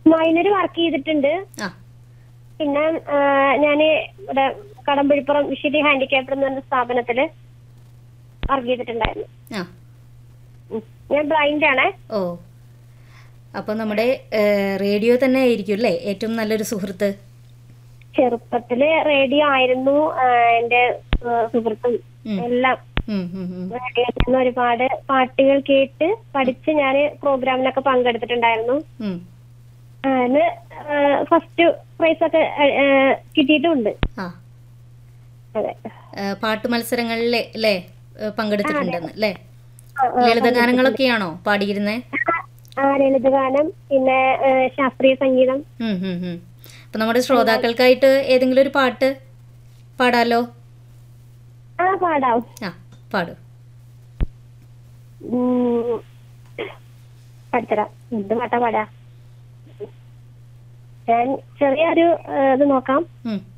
Minor work ചെയ്തിട്ടുണ്ട് ആ പിന്നെ ഞാൻ ഇവിടെ കടമ്പഴിപ്പുറം വിശുദ്ധി ഹാൻഡിക്യാപ്ഡ് എന്ന് പറഞ്ഞ സ്ഥാപനത്തില് വർക്ക് ചെയ്തിട്ടുണ്ടായിരുന്നു ആ ഉം. ഞാൻ ബ്ലൈൻഡ് ആണേ ഓ അപ്പോൾ നമ്മുടെ ഏഹ്, റേഡിയോ തന്നെ ആയിരിക്കും അല്ലേ ഏറ്റവും നല്ലൊരു സുഹൃത്ത് ചെറുപ്പത്തില് റേഡിയോ ആയിരുന്നു ആ, എന്റെ ആ, സുഹൃത്തും ഉം. എല്ലാം ഉം, ഉം, ഉം. റേഡിയോയിൽ നിന്ന് ഒരുപാട് പാട്ടുകൾ കേട്ട് പഠിച്ച് ഞാൻ പ്രോഗ്രാമിലൊക്കെ പങ്കെടുത്തിട്ടുണ്ടായിരുന്നു ഉം. അതിന് ഫസ്റ്റ് പ്രൈസ് ഒക്കെ ആ, ആ, കിട്ടിയിട്ടുമുണ്ട് ആ അതെ ഏഹ്, പാട്ട് മത്സരങ്ങളിലെ അല്ലേ ഏഹ്, പങ്കെടുത്തിട്ടുണ്ടെന്ന് അല്ലേ ആ, ആ, ലളിതഗാനങ്ങളൊക്കെയാണോ പാടിയിരുന്നേ ആ ലളിതഗാനം പിന്നെ ആ, ശാസ്ത്രീയ സംഗീതം ഉം, ഉം, ഉം. അപ്പൊ നമ്മുടെ ശ്രോതാക്കൾക്കായിട്ട് ഏതെങ്കിലും ഒരു പാട്ട് പാടാലോ ആ പാടാം ആ പാടൂ ഉം. പാടിത്തരാം എന്ത് പാട്ടാ പാടാ ഞാൻ ചെറിയൊരു ആ, ഇത് നോക്കാം ഉം.